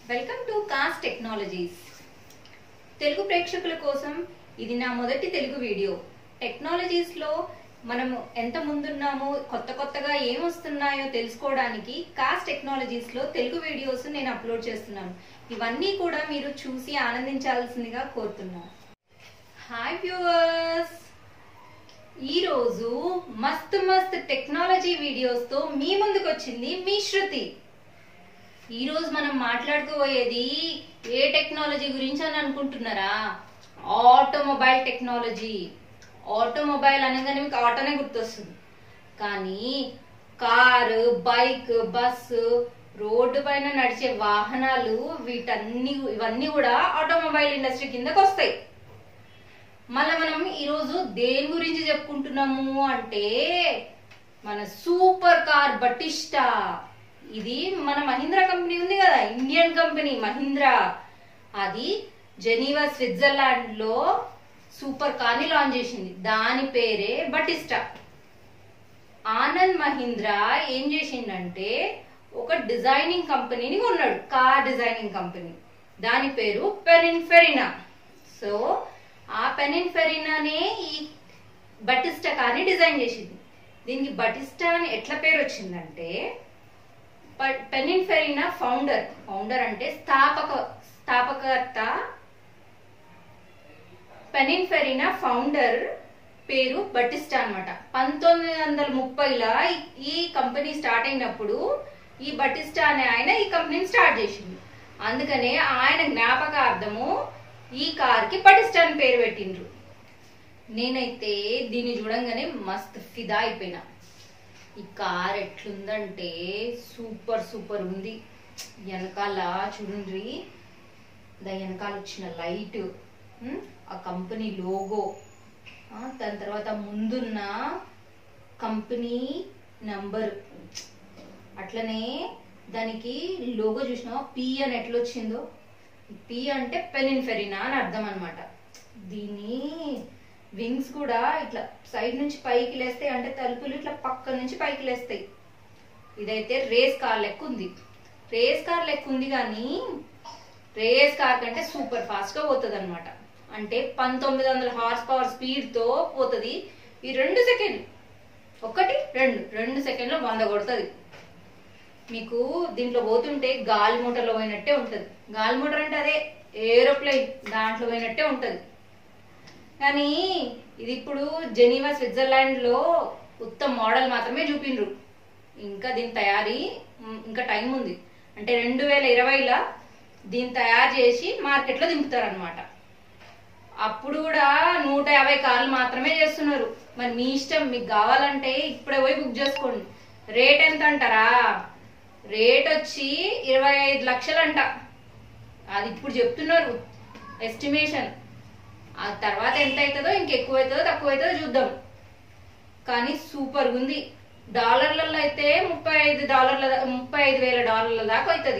Welcome to Cast Technologies Telugu ప్రేక్షకుల కోసం ఇది నా మొదటి తెలుగు వీడియో టెక్నాలజీస్ లో మనము ఎంత ముందున్నామో కొత్త కొత్తగా ఏం వస్తున్నాయో తెలుసుకోవడానికి కాస్ట్ టెక్నాలజీస్ లో తెలుగు వీడియోస్ నేను అప్లోడ్ చేస్తున్నాను ఇవన్నీ కూడా మీరు చూసి ఆనందించాల్సిందిగా కోరుతున్నాను హాయ్ వ్యూవర్స్ ఈరోజు మస్తు మస్తు టెక్నాలజీ వీడియోస్ తో మీ ముందుకు వచ్చింది మీ శృతి ఈ రోజు మనం మాట్లాడుకోబోయేది ఏ టెక్నాలజీ గురించి అని అనుకుంటున్నారా ఆటోమొబైల్ టెక్నాలజీ ఆటోమొబైల్ అనగానే మీకు ఆటోనే గుర్తొస్తుంది కానీ కారు బైక్ బస్సు రోడ్డు పైన నడిచే వాహనాలు వీటన్ని ఇవన్నీ కూడా ఆటోమొబైల్ ఇండస్ట్రీ కిందకు వస్తాయి మళ్ళీ మనం ఈరోజు దేని గురించి చెప్పుకుంటున్నాము అంటే మన సూపర్ కార్ బటిస్టా ఇది మన మహీంద్రా కంపెనీ ఉంది కదా ఇండియన్ కంపెనీ మహీంద్రా అది జెనీవా స్విట్జర్లాండ్ లో సూపర్ కార్ ని లాంచ్ చేసింది దాని పేరే బటిస్టా ఆనంద్ మహీంద్రా ఏం చేసిండంటే ఒక డిజైనింగ్ కంపెనీని కొన్నాడు కార్ డిజైనింగ్ కంపెనీ దాని పేరు పెరిన్ఫెరినా సో ఆ పెనిన్ఫెరినానే ఈ బటిస్టా కార్ని డిజైన్ చేసింది దీనికి బటిస్టా అని ఎట్లా పేరు వచ్చిందంటే పెనిన్ఫెరినా ఫౌండర్ ఫౌండర్ అంటే స్థాపక స్థాపకర్త పెనిన్ఫెరినా ఫౌండర్ పేరు బటిస్టా అన్నమాట పంతొమ్మిది వందల ముప్పైలో ఈ కంపెనీ స్టార్ట్ అయినప్పుడు ఈ బటిస్టా అనే ఆయన ఈ కంపెనీని స్టార్ట్ చేసింది అందుకనే ఆయన జ్ఞాపకార్థము ఈ కార్ కి బటిస్టా అని పేరు పెట్టిండ్రు నేనైతే దీన్ని చూడంగానే మస్త్ ఫిదా అయిపోయినా ఈ కార్ ఎట్లుందంటే సూపర్ సూపర్ ఉంది వెనకాల చూడండి దా వెనకాల వచ్చిన లైట్ ఆ కంపెనీ లోగో దాని తర్వాత ముందున్న కంపెనీ నంబర్ అట్లనే దానికి లోగో చూసినా పి అని ఎట్లా వచ్చిందో పి అంటే పెనిన్ఫెరినా అని అర్థం అనమాట దీని వింగ్స్ కూడా ఇట్లా సైడ్ నుంచి పైకి లేస్తాయి అంటే తలుపులు ఇట్లా పక్క నుంచి పైకి లేస్తాయి ఇదైతే రేస్ కార్ లెక్క ఉంది రేస్ కార్ లెక్క ఉంది కానీ రేస్ కార్ కంటే సూపర్ ఫాస్ట్ గా పోతుంది అనమాట అంటే పంతొమ్మిది వందల హార్స్ పవర్ స్పీడ్ తో పోతుంది ఈ రెండు సెకండ్ ఒకటి రెండు రెండు సెకండ్లో వంద కొడుతుంది మీకు దీంట్లో పోతుంటే గాలి మోటార్లో పోయినట్టే ఉంటుంది గాలి మోటార్ అంటే అదే ఏరోప్లేన్ దాంట్లో పోయినట్టే ఉంటుంది కానీ ఇది ఇప్పుడు జెనీవా స్విట్జర్లాండ్ లో ఉత్తమ మోడల్ మాత్రమే చూపిండ్రు ఇంకా దీని తయారీ ఇంకా టైం ఉంది అంటే రెండు వేల ఇరవైలో దీన్ని తయారు చేసి మార్కెట్లో దింపుతారు అనమాట అప్పుడు కూడా నూట యాభై కార్లు మాత్రమే చేస్తున్నారు మరి మీ ఇష్టం మీకు కావాలంటే ఇప్పుడే పోయి బుక్ చేసుకోండి రేట్ ఎంత అంటారా రేట్ వచ్చి ఇరవై ఐదు లక్షలు అంట అది ఇప్పుడు చెప్తున్నారు ఎస్టిమేషన్ ఆ తర్వాత ఎంత అవుతుందో ఇంకెక్కువ అవుతుందో తక్కువ అవుతుందో చూద్దాం కానీ సూపర్ ఉంది డాలర్లలో అయితే ముప్పై ఐదు డాలర్ల ముప్పై ఐదు వేల డాలర్ల దాకా అవుతుంది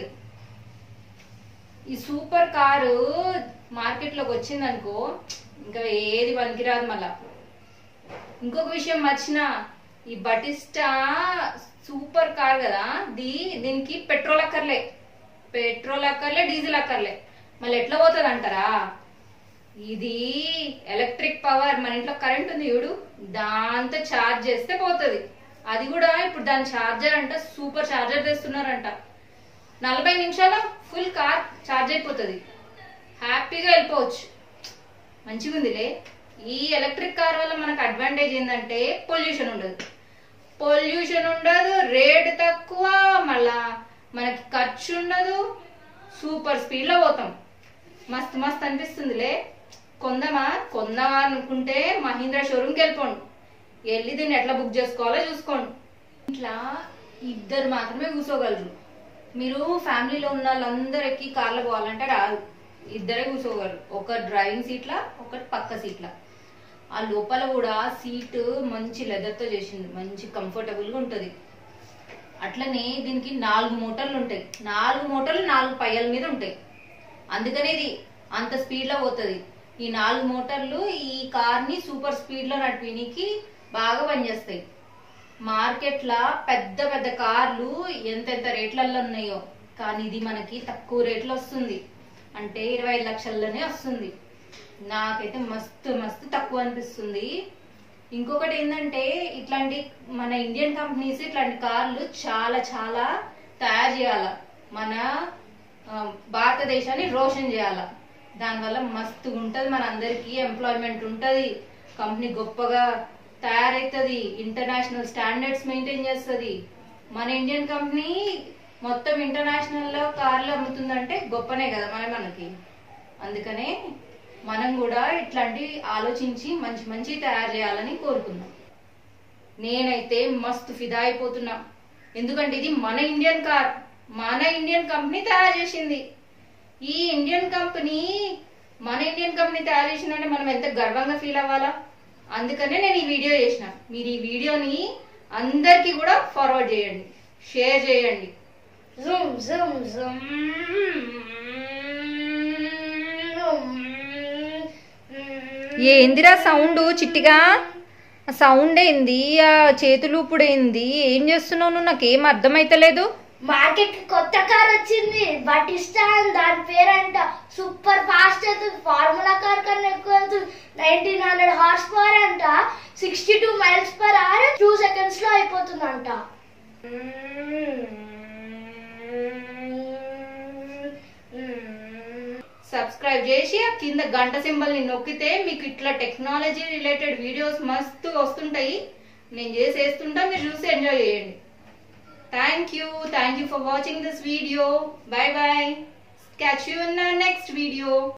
ఈ సూపర్ కారు మార్కెట్లోకి వచ్చిందనుకో ఇంకా ఏది పనికిరాదు మళ్ళా ఇంకొక విషయం మర్చిన ఈ బటిస్టా సూపర్ కార్ కదా దీ దీనికి పెట్రోల్ అక్కర్లే పెట్రోల్ అక్కర్లే డీజిల్ అక్కర్లే మళ్ళీ ఎట్లా పోతుంది అంటారా ఇది ఎలక్ట్రిక్ పవర్ మన ఇంట్లో కరెంట్ ఉంది చూడు దాంతో ఛార్జ్ చేస్తే పోతుంది అది కూడా ఇప్పుడు దాని ఛార్జర్ అంట సూపర్ ఛార్జర్ తెస్తున్నారంట నలభై నిమిషాలు ఫుల్ కార్ ఛార్జ్ అయిపోతుంది హ్యాపీగా వెళ్ళిపోవచ్చు మంచిగా ఉందిలే ఈ ఎలక్ట్రిక్ కార్ వల్ల మనకు అడ్వాంటేజ్ ఏంటంటే పొల్యూషన్ ఉండదు పొల్యూషన్ ఉండదు రేట్ తక్కువ మళ్ళా మనకి ఖర్చు ఉండదు సూపర్ స్పీడ్లో పోతాం మస్తు మస్తు అనిపిస్తుందిలే కొందమా కొందామా అనుకుంటే మహీంద్రా షోరూమ్కి వెళ్ళిపోండి వెళ్ళి దీన్ని ఎట్లా బుక్ చేసుకోవాలో చూసుకోండి ఇట్లా ఇద్దరు మాత్రమే కూర్చోగలరు మీరు ఫ్యామిలీలో ఉన్న వాళ్ళందరూ ఎక్కి కార్లో పోవాలంటే రాదు ఇద్దరే కూర్చోగలరు ఒక డ్రైవింగ్ సీట్లా ఒకటి పక్క సీట్లా ఆ లోపల కూడా సీట్ మంచి లెదర్తో చేసింది మంచి కంఫర్టబుల్గా ఉంటుంది అట్లనే దీనికి నాలుగు మోటార్లు ఉంటాయి నాలుగు మోటార్లు నాలుగు పయ్యల మీద ఉంటాయి అందుకనే ఇది అంత స్పీడ్లో పోతుంది ఈ నాలుగు మోటార్లు ఈ కార్ని సూపర్ స్పీడ్లో నడిపినికి బాగా పనిచేస్తాయి మార్కెట్లో పెద్ద పెద్ద కార్లు ఎంతెంత రేట్లలో ఉన్నాయో కానీ ఇది మనకి తక్కువ రేట్లో వస్తుంది అంటే ఇరవై ఐదు లక్షల్లోనే వస్తుంది నాకైతే మస్తు మస్తు తక్కువ అనిపిస్తుంది ఇంకొకటి ఏంటంటే ఇట్లాంటి మన ఇండియన్ కంపెనీస్ ఇట్లాంటి కార్లు చాలా చాలా తయారు చేయాల మన ఆ, భారతదేశాన్ని రోషన్ చేయాల దానివల్ల మస్తు ఉంటది మన అందరికి ఎంప్లాయ్మెంట్ ఉంటది కంపెనీ గొప్పగా తయారవుతుంది ఇంటర్నేషనల్ స్టాండర్డ్స్ మెయింటైన్ చేస్తుంది మన ఇండియన్ కంపెనీ మొత్తం ఇంటర్నేషనల్ లో కార్లు అమ్ముతుందంటే గొప్పనే కదా మన మనకి అందుకనే మనం కూడా ఇట్లాంటి ఆలోచించి మంచి మంచి తయారు చేయాలని కోరుకుందాం నేనైతే మస్తు ఫిదా అయిపోతున్నా ఎందుకంటే ఇది మన ఇండియన్ కార్ మన ఇండియన్ కంపెనీ తయారు చేసింది ఈ ఇండియన్ కంపెనీ మన ఇండియన్ కంపెనీ తయారు చేసిందంటే మనం ఎంత గర్వంగా ఫీల్ అవ్వాలా అందుకనే నేను ఈ వీడియో చేసిన మీరు ఈ వీడియోని అందరికీ కూడా ఫార్వర్డ్ చేయండి షేర్ చేయండి Zoom, zoom, zoom. ఏందిరా సౌండ్ చిట్టిగా ఆ సౌండ్ ఏంది ఆ చేతులు ఇప్పుడు ఏంది ఏం చేస్తున్నావు నువ్వు నాకేం అర్థమైతలేదు మార్కెట్ కి కొత్త కార్ వచ్చింది బటిస్టా అని దాని పేరంట సూపర్ ఫాస్ట్ అవుతుంది ఫార్ములా కార్ కన్నా ఎక్కువ అవుతుంది నైన్టీన్ హండ్రెడ్ హార్స్ పవర్ అంట sixty two miles per hour two seconds లో అయిపోతుందంట సబ్స్క్రైబ్ చేసి ఆ కింద గంట సింబల్ ని నొక్కితే మీకు ఇట్లా టెక్నాలజీ రిలేటెడ్ వీడియోస్ మస్తు వస్తుంటాయి నేను చేసి వేస్తుంటా మీరు చూసి ఎంజాయ్ చేయండి thank you thank you for watching this video bye bye catch you in next video